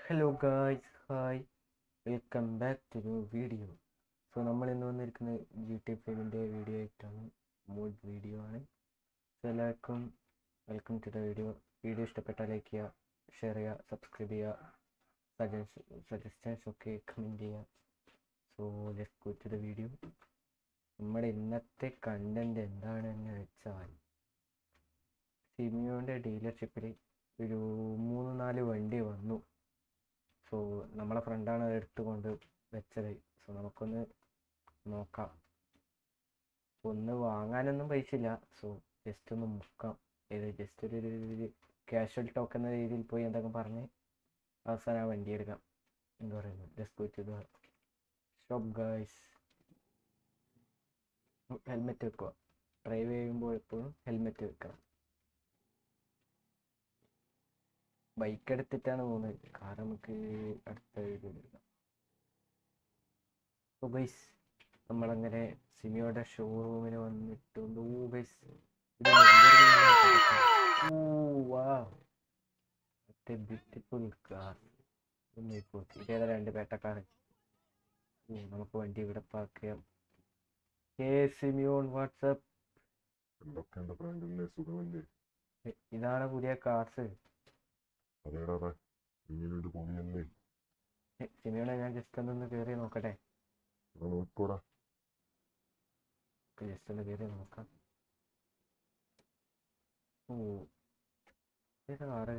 Hello guys hi welcome back to new video so നമ്മൾ ഇന്ന് വന്നിരിക്കുന്നത് ജി ടി ഫൈവിൻ്റെ വീഡിയോ ആയിട്ടാണ് മൂഡ് വീഡിയോ ആണ് സോ എല്ലാവർക്കും welcome to the video video ഇഷ്ടപ്പെട്ടാൽ ലൈക്ക് ചെയ്യുക ഷെയർ ചെയ്യുക സബ്സ്ക്രൈബ് ചെയ്യുക സജഷൻ സജഷൻസ് ഒക്കെ കമൻറ്റ് ചെയ്യുക so let's go to the video നമ്മുടെ ഇന്നത്തെ കണ്ടന്റ് എന്താണെന്ന് വെച്ചാൽ സിമിയോൻ്റെ ഡീലർഷിപ്പിൽ ഒരു മൂന്ന് നാല് വണ്ടി വന്നു സോ നമ്മളെ ഫ്രണ്ടാണ് അത് എടുത്തുകൊണ്ട് വെച്ചത് സോ നമുക്കൊന്ന് നോക്കാം ഒന്ന് വാങ്ങാനൊന്നും പൈസ ഇല്ല സോ ജസ്റ്റ് ഒന്ന് മുക്കാം ഇത് ജസ്റ്റ് ഒരു ഒരു ക്യാഷ്വൽ ടോക്ക് എന്ന രീതിയിൽ പോയി എന്തൊക്കെ പറഞ്ഞ് അവസാനം ആ വണ്ടി എടുക്കാം എന്ന് പറയുന്നു just go to the shop guys helmet വെക്കുക ഡ്രൈവ് ചെയ്യുമ്പോൾ എപ്പോഴും ഹെൽമെറ്റ് വെക്കണം ബൈക്ക് എടുത്തിട്ടാണ് പോകുന്നത് കാർ നമുക്ക് അടുത്ത വീഡിയോ എടുക്കാം ഓ ബൈസ് നമ്മളങ്ങനെ സിമിയോടെ ഷോറൂമിന് വന്നിട്ടുണ്ട് ഓ ബൈസ് ഓ വാ ബ്യൂട്ടിഫുൾ കാർ ഇതേതാ രണ്ട് പേട്ടക്കാർ നമുക്ക് വണ്ടി ഇവിടെ പാർക്ക് ചെയ്യാം ഹേ സിമിയോൺ വാട്സപ്പ് എന്തൊക്കെയുണ്ട് ഫ്രാങ്കിളിനെ സുഖമല്ലേ ഇതാണ് പുതിയ കാർസ് അതേടാ ഇങ്ങനൊരു പൊണിയല്ലേ സിമിയോണെ ഞാൻ ജസ്റ്റ് ഒന്ന് കയറി നോക്കട്ടെ എടാ നോക്കോടാ ജസ്റ്റ് ഒന്ന് കയറി നോക്കാം ഓ ഇതേതാ കാറ്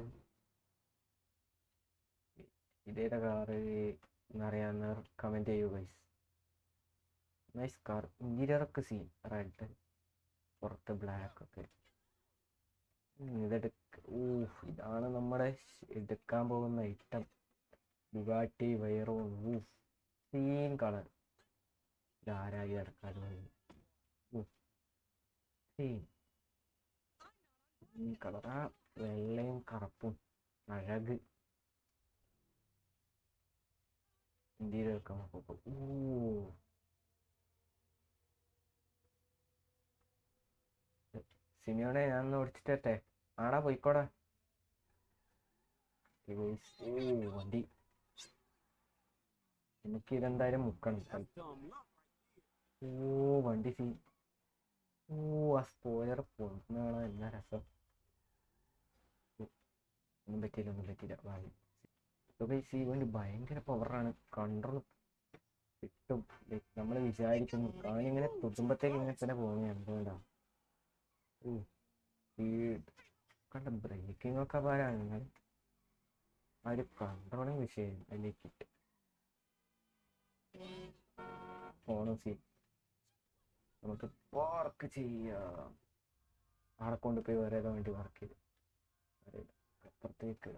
ഇതേതാ കാറ് എന്നറിയാവുന്നവർ കമൻറ്റ് ചെയ്യൂ ഗൈസ് നൈസ് കാർ ഇന്റീരിയറൊക്കെ സീൻ റെഡ് പുറത്ത് ബ്ലാക്ക് ഒക്കെ ഇതെടുക്ക ഓ ഇതാണ് നമ്മുടെ ഷ് എടുക്കാൻ പോകുന്ന ഐറ്റം ബുഗാട്ടി വൈറോൺ ഊ സീൻ കളർ ഇതാരായി എടുക്കാൻ സീൻ ഈ കളർ ആ വെള്ളയും കറുപ്പും അഴക് ഇന്ത്യയിൽ വെക്കാൻ നോക്കുമ്പോൾ ഓ സിമിയോടെ ഞാൻ ഒന്ന് ഓടിച്ചിട്ടെ ആടാ പോയിക്കോടാ ഈ boys, ഓ വണ്ടി എനിക്ക് ഇതെന്തായാലും മുക്കണം ഓ വണ്ടി സീ ഓ ആ സ്പോയിലർ പൊണ്ണ കാണാൻ എന്നാ രസം ഓ, ഒന്നും പറ്റിയില്ല ഒന്നും പറ്റിയില്ല വാങ്ങി ഈ വണ്ടി ഭയങ്കര പവറാണ് കൺട്രോൾ കിട്ടും നമ്മൾ വിചാരിക്കുന്നു കാണിങ്ങനെ തുതുമ്പത്തേക്ക് ഇങ്ങനെ തന്നെ പോകുന്നത് എന്തുകൊണ്ടാണ് ഓ സ്പീഡ് കണ്ട ബ്രേക്കിംഗ് ഒക്കെ പാരാണ് എന്നാൽ ആ ഒരു കൺട്രോളിങ് വിഷയം അതിലേക്ക് ഇട്ട് ഫോണും സീ നമുക്ക് വർക്ക് ചെയ്യാം ആളെ കൊണ്ടുപോയി വേറെ ഏതോ വേണ്ടി വർക്ക് ചെയ്തു അറിയില്ല അപ്പുറത്തേക്ക്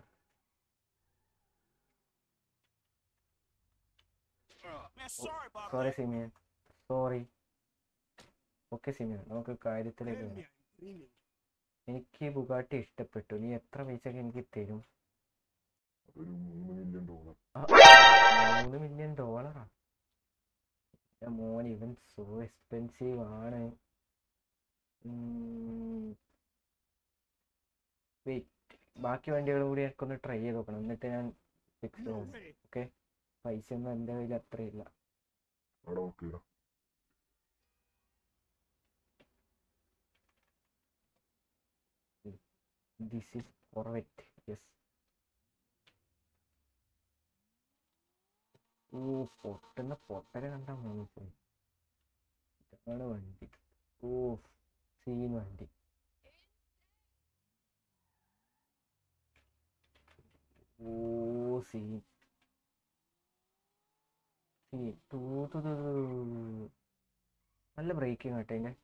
sorry Simeon sorry okay Simeon നമുക്ക് കാര്യത്തിലേക്ക് വരാം എനിക്ക് ബുഗാട്ടി ഇഷ്ടപ്പെട്ടു നീ എത്ര പൈസക്ക് എനിക്ക് തരും അതൊരു മൂന്ന് മില്യൺ ഡോളർ മൂന്ന് മില്യൺ ഡോളറാ മോൻ ഇവൻ സോ എക്സ്പെൻസീവ് ആണ് വെയിറ്റ് ബാക്കി വണ്ടികളും കൂടി എനിക്കൊന്ന് ട്രൈ ചെയ്ത് നോക്കണം എന്നിട്ട് ഞാൻ ഫിക്സ് ചെയ്യും ഓക്കെ പൈസ ഒന്നും എൻ്റെ കയ്യിൽ അത്രയില്ല എടാ ഓക്കേടാ ദിസ് ഈസ് കൊറവെറ്റ് യെസ് ഓ പൊട്ടുന്ന പൊട്ടല് കണ്ട പോയി ഇതാണ് വണ്ടി ഓ സീൻ വണ്ടി ഓ സീൻ സീൻ തൂ തു തു തു. നല്ല ബ്രേക്കിംഗ് കേട്ടോ അതിൻ്റെ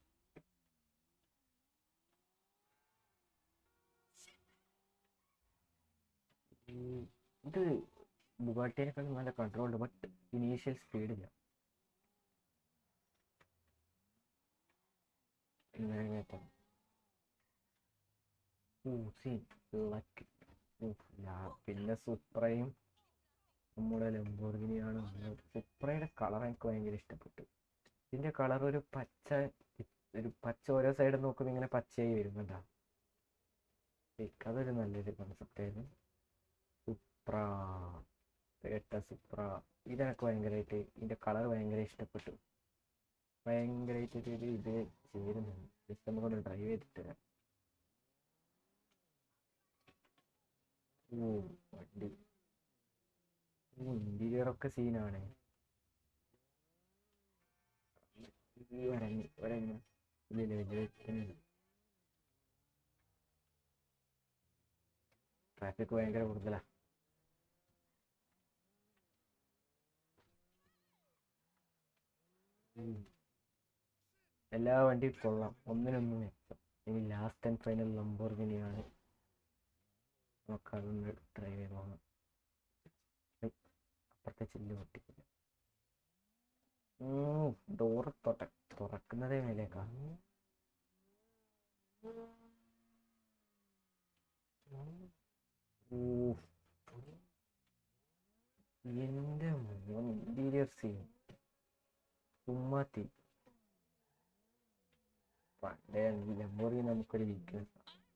ഈ- ഇത് ബുഗാട്ടിയേക്കാളും നല്ല കൺട്രോൾ ഉണ്ട് ബട്ട് ഇനീഷ്യൽ സ്പീഡില്ല പിന്നെ സുപ്രയും നമ്മുടെ ലംബോർഗിനിയാണ് സുപ്രയുടെ കളർ എനിക്ക് ഭയങ്കര ഇഷ്ടപ്പെട്ടു ഇതിന്റെ കളർ ഒരു പച്ച ഒരു പച്ച ഓരോ സൈഡ് നോക്കുമ്പോൾ ഇങ്ങനെ പച്ചയായി വരുന്നുണ്ടാ അതൊരു നല്ലൊരു കോൺസെപ്റ്റ് ആയിരുന്നു സുപ്ര ടൊയോട്ട സുപ്ര ഇതെനിക്ക് ഭയങ്കരമായിട്ട് ഇതിൻ്റെ കളർ ഭയങ്കര ഇഷ്ടപ്പെട്ടു ഭയങ്കരമായിട്ട് ഒരു ഇത് ചേരുന്നുണ്ട് ജസ്റ്റ് നമുക്കൊന്ന് ഡ്രൈവ് ചെയ്തിട്ട് വരാം ഓ വണ്ടി ഓ ഇന്റീരിയർ ഒക്കെ സീനാണ് ഒരങ്ങി ഒരങ്ങി ഇല്ലില്ല വലിയ വ്യക്തനില്ല ട്രാഫിക് ഭയങ്കര കൂടുതലാ ഉം. എല്ലാ വണ്ടിയും കൊള്ളാം ഒന്നിനൊന്നും മെച്ചം ഇനി ലാസ്റ്റ് ആൻഡ് ഫൈനൽ ലംബോർഗിനിയാണ് നമുക്ക് അതൊന്ന് ഡ്രൈവ് ചെയ്ത് പോകണം ഏയ്, അപ്പുറത്തെ ചില്ല് പൊട്ടിക്കില്ല ഡോറ് തൊട്ട തുറക്കുന്നതേ മേലേക്കാ ഊ. എന്റെ ഇന്റീരിയർ സീൻ ചുമ്മാത്തി പണ്ടേ ലംബോർഗിനി നമുക്കൊരു വീക്ക്നെസ്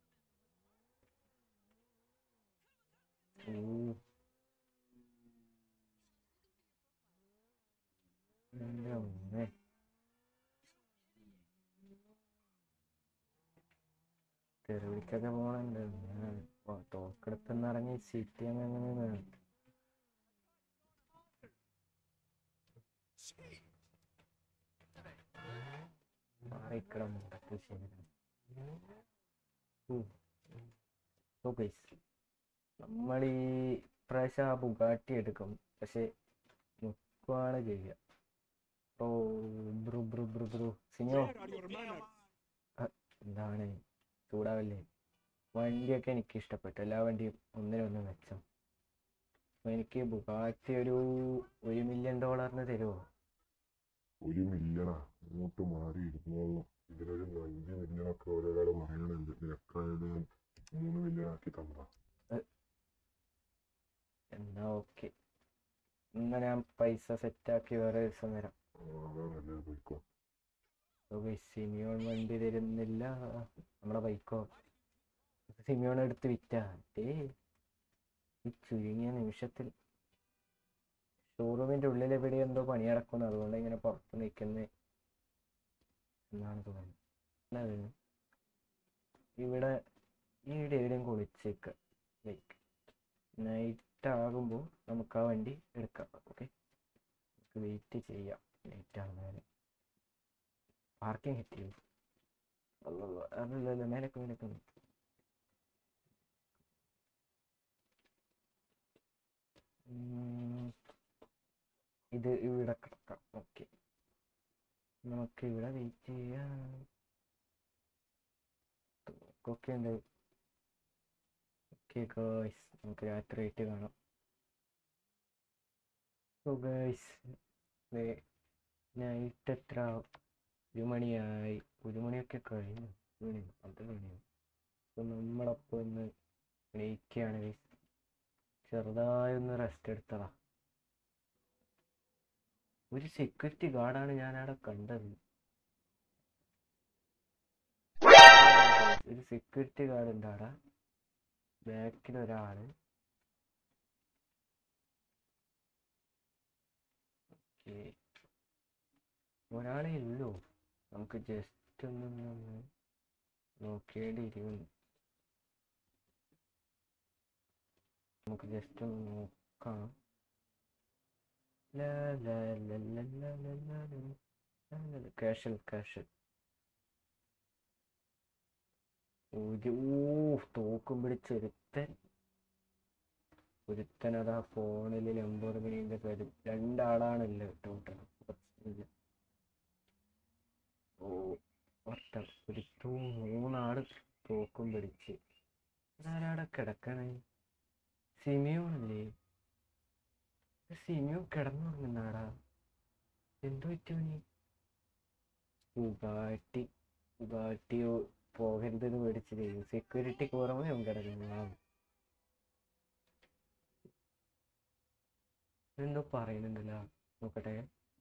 എന്റെ അമ്മേ തെരുവിളിക്കൊക്കെ പോണുണ്ട് ഞാൻ തോക്കെടുത്തുനിന്ന് ഇറങ്ങി സിറ്റി അങ്ങനെ മാറിക്കണം മുണ്ടക്ക് ശരി ഓ ഗൈസ് നമ്മൾ ഈ പ്രാവശ്യം ആ ബുഗാട്ടി എടുക്കും പക്ഷെ മുക്കുവാണ് ചെയ്യുക ഓ ബ്രു ബ്രു ബ്രു ബ്രു സിനിയോ എന്താണ് ചൂടാവല്ലേ വണ്ടിയൊക്കെ എനിക്ക് ഇഷ്ടപ്പെട്ടു എല്ലാ വണ്ടിയും ഒന്നിനൊന്ന് മെച്ചം അപ്പൊ എനിക്ക് ബുഗാട്ടി ഒരു ഒരു മില്യൺ ഡോളറിന് തരുമോ ഒരു മില്യണാ അങ്ങോട്ട് മാറി ഇരുന്നോളൂ ഇതിനൊരു അഞ്ച് മില്യണൊക്കെ ഓരോരാൾ പറയണുണ്ട് നിനക്കായത് മൂന്ന് മില്യൺ ആക്കി തന്നാ എന്നാ ഓക്കെ എന്നാ ഞാൻ പൈസ സെറ്റാക്കി വേറെ ദിവസം വരാം അതാ നല്ലത് പോയിക്കോ ഓക്കെ സിമിയോൺ വണ്ടി തരുന്നില്ല നമ്മുടെ ബൈക്കോ സിമിയോൺ എടുത്ത് വിറ്റാ ഏ ഈ ചുരുങ്ങിയ നിമിഷത്തിൽ ഷോറൂമിന്റെ ഉള്ളിൽ എവിടെ എന്തോ പണി നടക്കുന്നു അതുകൊണ്ട് ഇങ്ങനെ പുറത്ത് നിൽക്കുന്നത് എന്നാണ് തോന്നുന്നത് അല്ലാതെ ഇവിടെ ഇവിടെ എവിടെയും കുളിച്ചേക്ക ലൈക്ക് നൈറ്റ് ആകുമ്പോൾ നമുക്ക് ആ വണ്ടി എടുക്കാം ഓക്കെ നമുക്ക് വെയിറ്റ് ചെയ്യാം നൈറ്റ് ആകുന്നവരെ പാർക്കിംഗ് ഹിറ്റ് ചെയ്യും അല്ലല്ല മേലക്ക് മേലക്ക് വന്നു. ഉം, ഇത് ഇവിടെ കിടക്കാം ഓക്കെ നമുക്ക് ഇവിടെ വെയിറ്റ് ചെയ്യാം ഓക്കെ ഉണ്ട് ഓക്കെ ഗേഴ്സ് നമുക്ക് രാത്രിയായിട്ട് കാണാം സോ ഗേഴ്സ് നൈറ്റ് എത്ര ഒരു മണിയായി ഒരു മണിയൊക്കെ കഴിഞ്ഞു ഒരു മണി പന്ത്രണ്ട് മണിയായി അപ്പോൾ നമ്മളപ്പോൾ ഒന്ന് എണീക്കുകയാണ് ഗൈസ് ചെറുതായി ഒന്ന് റെസ്റ്റ് എടുത്തതാ ഒരു സെക്യൂരിറ്റി ഗാർഡാണ് ഞാൻ അവിടെ കണ്ടത് ഒരു സെക്യൂരിറ്റി ഗാർഡ് ഉണ്ട് അവിടെ ബാക്കിൽ ഒരാള് ഓക്കെ ഒരാളേ ഉള്ളൂ നമുക്ക് ജസ്റ്റ് ഒന്ന് ഒന്ന് നോക്കേണ്ടിയിരിക്കുന്നു നമുക്ക് ജസ്റ്റ് ഒന്ന് നോക്കാം കാഷൽ കാഷൽ ഒരു ഊ തോക്കും പിടിച്ചൊരുത്തൻ ഒരുത്തൻ അതാ ഫോണിൽ ലംബോർഗിനിന്റെ പേര് രണ്ടാളാണല്ലോ ടോട്ടൽ ഓ ഒറ്റ ഒരു തൂ മൂന്നാള് തോക്കും പിടിച്ച് ആരാടെ കിടക്കണേ സിമിയോണല്ലേ സിമിയോ കിടന്നുറങ്ങുന്നാടാ എന്തോ പറ്റൂ നീ ഉഗാട്ടി ഉഗാട്ടി പോകരുതെന്ന് പേടിച്ചില്ലേ സെക്യൂരിറ്റിക്ക് പുറമെ അവൻ കിടക്കുന്നതാണ് എന്തോ പറയുന്നുണ്ടല്ലോ നോക്കട്ടെ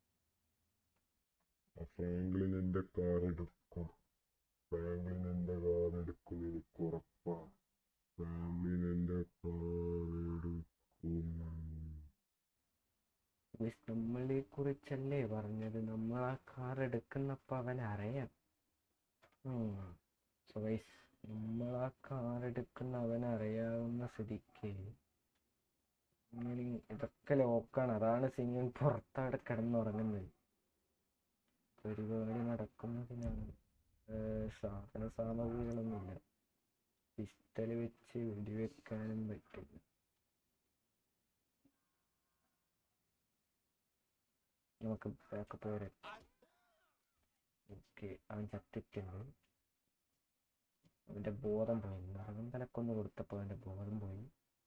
ഫ്രാങ്ക്ലിൻ എന്റെ കാർ എടുക്കും ഫ്രാങ്ക്ലിൻ എന്റെ കാർ എടുക്കും എനിക്ക് ഉറപ്പാ ഫ്രാങ്ക്ലിൻ എന്റെ കാർ എടുക്കും ഗൈസ് നമ്മളെ കുറിച്ചല്ലേ പറഞ്ഞത് നമ്മൾ ആ കാർ എടുക്കുന്നപ്പോൾ അവൻ അറിയാം സോ ഗൈസ് നമ്മൾ ആ കാർ എടുക്കുന്ന അവൻ അറിയാവുന്ന സ്ഥിതിക്ക് ഇങ്ങനെ ഇതൊക്കെ ലോക്കാണ് അതാണ് സിംഗൻ പുറത്തവിടെ കിടന്നുറങ്ങുന്നത് പരിപാടി നടക്കുന്നതിനാണ് ഏർ സാധന സാമഗ്രികളൊന്നുമില്ല പിസ്റ്റൽ വെച്ച് വെടിവെക്കാനും പറ്റില്ല നമുക്ക് ബാക്കപ്പ് വരെ ഓക്കെ അവൻ ചത്തിട്ടുണ്ട് അവൻ്റെ ബോധം പോയി നറകം തലക്കൊന്ന് കൊടുത്തപ്പോൾ അവൻ്റെ ബോധം പോയി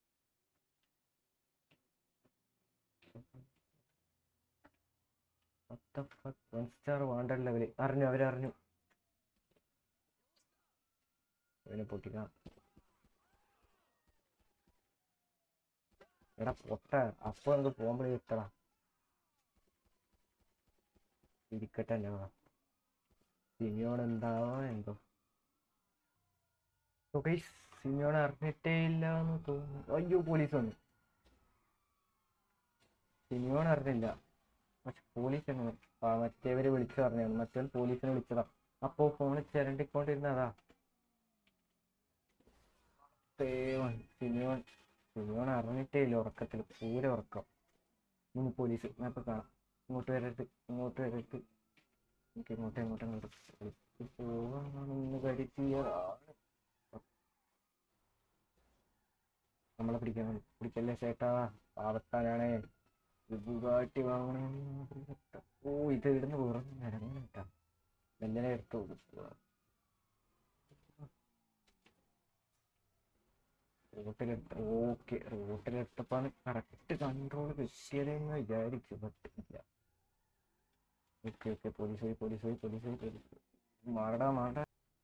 വൺ സ്റ്റാർ വാണ്ടഡ് ലെവല് അറിഞ്ഞു അവരറിഞ്ഞു അവനെ പൊട്ടിക്കാം എടാ പൊട്ട അപ്പൊ നമുക്ക് പോകുമ്പോഴേ എത്തടാ ഇരിക്കട്ടെ അല്ലേ സിമിയോൺ എന്താവോ എന്തോ സിമിയോൺ അറിഞ്ഞിട്ടേ ഇല്ല എന്ന് തോന്നുന്നു അയ്യോ പോലീസ് വന്നു സിമിയോൺ അറിഞ്ഞില്ല പക്ഷെ പോലീസ് എങ്ങനെ ആ മറ്റേവര് വിളിച്ചു പറഞ്ഞാണ് മറ്റവൻ പോലീസിനെ വിളിച്ചതാ അപ്പോ ഫോണിൽ ചിരണ്ടിക്കൊണ്ടിരുന്നതാ സേവൻ സിമിയോൺ സിമിയോൺ അറിഞ്ഞിട്ടേ ഇല്ല ഉറക്കത്തിൽ പൂര ഉറക്കം ഇനി പോലീസ് മാപ്പ് കാണാം ഇങ്ങോട്ട് വരരുത് ഇങ്ങോട്ട് വരരുത് എനിക്ക് ഇങ്ങോട്ട് ഇങ്ങോട്ട് ഇങ്ങോട്ട് ഒളിച്ച് പോവാണെന്ന് കരുതിയതാണ് നമ്മളെ പിടിക്കാൻ വേണ്ടി പിടിക്കല്ലേ ചേട്ടാ പാവത്താനാണേ ഇത് ബുഗാട്ടി വാങ്ങണമെന്ന് ആഗ്രഹപ്പെട്ട ഓ ഇത് ഇടുന്ന് വെറും നിരങ്ങനെ കേട്ടാ മെല്ലനെ എടുത്ത് കൊടുക്കുക റൂട്ടിലെടുത്ത ഓക്കെ റൂട്ടിലെടുത്തപ്പാണ് കറക്റ്റ് കൺട്രോൾ കിട്ടിയതെന്ന് വിചാരിച്ചു പറ്റില്ല ഓക്കെ ഓക്കെ പോലീസ് പോയി പോലീസ് പോയി പോലീസ് പോയി പോലീസ് പോയി. മാറടാ മാറടാ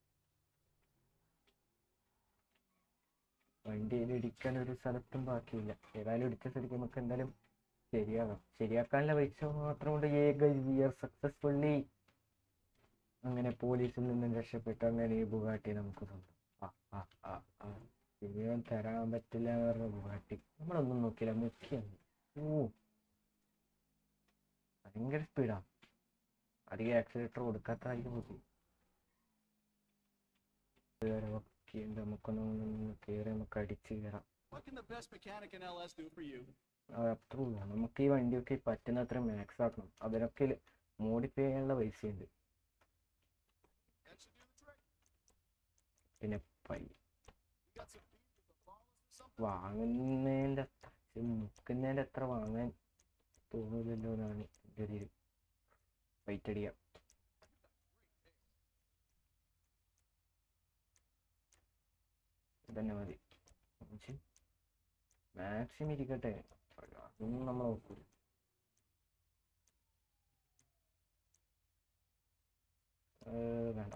വണ്ടിയിൽ ഇടിക്കാൻ ഒരു സ്ഥലത്തും ബാക്കിയില്ല ഏതായാലും ഇടിച്ച സ്ഥിതിക്ക് നമുക്ക് എന്തായാലും ശരിയാകാം ശരിയാക്കാനുള്ള പൈസ മാത്രം കൊണ്ട് ഏക വി ആർ സക്സസ്ഫുള്ളി അങ്ങനെ പോലീസിൽ നിന്നും രക്ഷപ്പെട്ടു അങ്ങനെ ഈ ബുഗാട്ടി നമുക്ക് സ്വന്തം ആ ആ ആ ആ ഇനിയും തരാൻ പറ്റില്ല എന്ന് പറഞ്ഞ ബുഗാട്ടി നമ്മളൊന്നും നോക്കില്ല മുഖ്യാണ് ഓ ഭയങ്കര സ്പീഡാ അധികം ആക്സിലേറ്റർ കൊടുക്കാത്തായിരിക്കും ബുദ്ധി ഓക്കെ നമുക്കൊന്ന് കയറി നമുക്ക് അടിച്ച് കയറാം What can the best mechanic in LS do for you? അത്രേ ഉള്ളൂ നമുക്ക് ഈ വണ്ടിയൊക്കെ പറ്റുന്നത്ര മാക്സ് ആക്കണം അതിനൊക്കെ മോഡിഫൈ ചെയ്യാനുള്ള പൈസയുണ്ട് That should do the trick. പിന്നെ പൈ You got some beef with the ballers or something? വാങ്ങുന്നതിൻ്റെ അത്ര ഇത് മുക്കുന്നതിൻ്റെ അത്ര വാങ്ങാൻ തോന്നില്ലല്ലോ എന്നാണ് എൻ്റെ ഒരു ഫൈറ്റ് അടിക്കാം ഇതന്നെ മതി മാക്സിമം ഇരിക്കട്ടെ അതൊന്നും നമ്മൾ നോക്കൂല ഏർ, വേണ്ട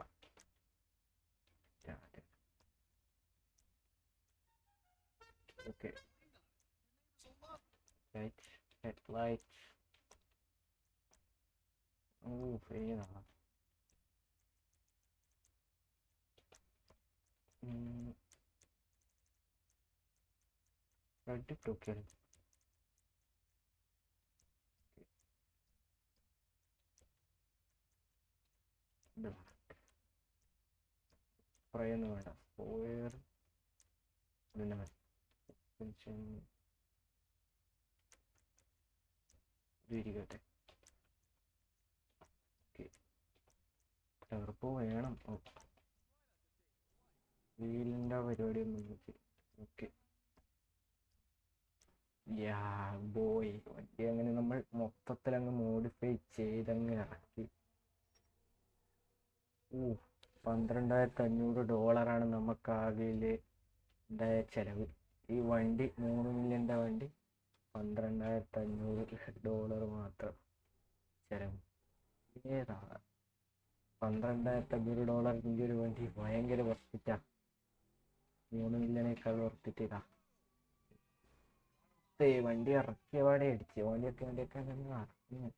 ഓക്കെ Light, headlight. Oh, ഏതാ റെഡ് ഇട്ട് നോക്കിയാലോ സ്പ്രേ ഒന്നും വേണ്ട സ്പോയർ പിന്നെ സസ്പെൻഷൻ ഇത് ഇരിക്കട്ടെ ടർബോ വേണം വീലിൻ്റെ പരിപാടി ഒന്നും ഓക്കെ യാ ബോയ് വണ്ടി അങ്ങനെ നമ്മൾ മൊത്തത്തിൽ അങ്ങ് മോഡിഫൈ ചെയ്തങ്ങ് ഇറക്കി ഓ പന്ത്രണ്ടായിരത്തി അഞ്ഞൂറ് ഡോളറാണ് നമുക്ക് ആകെയില് ഉണ്ടായ ചെലവ് ഈ വണ്ടി മൂന്ന് മില്യൻ്റെ വണ്ടി പന്ത്രണ്ടായിരത്തി അഞ്ഞൂറ് ഡോളർ മാത്രം ചെലവ് ഏതാ പന്ത്രണ്ടായിരത്തി അഞ്ഞൂറ് ഡോളറിൻ്റെ ഒരു വണ്ടി ഭയങ്കര വർത്തിറ്റാ മൂന്ന് മില്യണേക്കാൾ വർത്തിട്ട് ഇതാ ഏ വണ്ടി ഇറക്കിയ പാടെ അടിച്ച് വണ്ടിയൊക്കെ വണ്ടിയൊക്കെ ഇറങ്ങി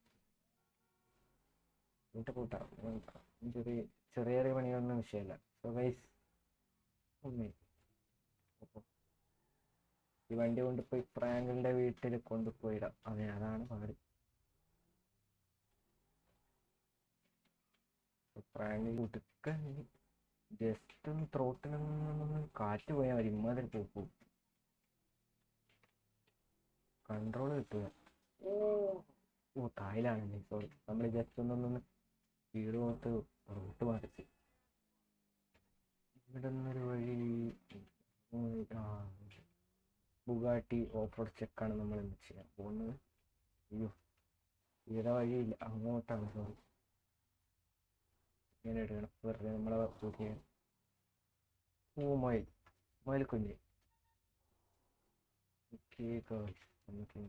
കൂട്ട കൂട്ടാം ചെറിയ ചെറിയ ചെറിയ പണിയൊന്നും വിഷയമല്ല സോ ഗൈസ് ഈ വണ്ടി കൊണ്ടുപോയി ഫ്രാങ്കിളിന്റെ വീട്ടിൽ കൊണ്ടുപോയിടാം അതെ അതാണ് പാട് പ്രാങ്ക് കുടുക്കൻ ജസ്റ്റ് ഒന്ന് ത്രോട്ടിനൊന്ന് കാറ്റ് പോയാൽ മതി ഇമ്മാതിരി പോക്കും കൺട്രോൾ കിട്ടുക ഓ ഓ തായിലാണല്ലേ സോറി നമ്മൾ ജസ്റ്റ് ഒന്നൊന്ന് വീട് പോകത്ത് റൂട്ട് മാറ്റി ഇവിടെ നിന്നൊരു വഴി ഉം, ആ ബുഗാട്ടി ഓഫ് റോഡ് ചെക്കാണ് നമ്മൾ ഇന്ന് ചെയ്യാൻ പോകുന്നത് അയ്യോ ഇവിടെ വഴിയില്ല അങ്ങോട്ടാണ് സോറി ഇങ്ങനെ എടുക്കണം വെറുതെ നമ്മളെ പുതിയ ഓ മൊയൽ മൊയൽ കുഞ്ഞ് ഓക്കെ ഗായ്സ് നമുക്ക്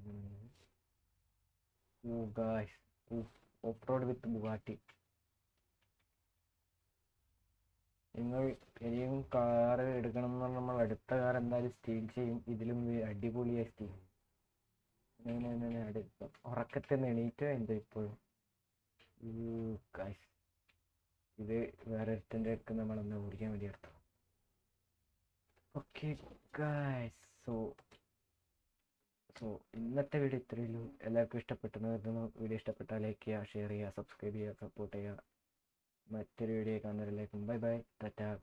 ഓ guys off road with Bugatti നിങ്ങൾ ഇനിയും കാറ് എടുക്കണം എന്ന് പറഞ്ഞാൽ നമ്മൾ അടുത്ത കാർ എന്തായാലും സ്റ്റീൽ ചെയ്യും ഇതിലും വേ- അടിപൊളിയായി സ്റ്റീൽ ചെയ്യും അങ്ങനെ അങ്ങനെ അടുത്ത ഉറക്കത്തിൽ നിന്ന് എണീറ്റോ എന്തോ ഇപ്പോഴും ഗായ്സ് ഇത് വേറെ ഒരുത്തൻ്റെ അടുത്ത് നമ്മളൊന്ന് ഓടിക്കാൻ വേണ്ടി എടുത്തു ഓക്കെ ഗായ്സ് സോ സോ ഇന്നത്തെ വീഡിയോ ഇത്രയേ ഉള്ളൂ എല്ലാവർക്കും ഇഷ്ടപ്പെട്ടെന്ന് കരുതുന്നു വീഡിയോ ഇഷ്ടപ്പെട്ടാൽ ലൈക്ക് ചെയ്യുക ഷെയർ ചെയ്യുക സബ്സ്ക്രൈബ് ചെയ്യുക സപ്പോർട്ട് ചെയ്യുക മറ്റൊരു വീഡിയോ കാണുന്നവരിലേക്കും ബൈ ബൈ ടാറ്റ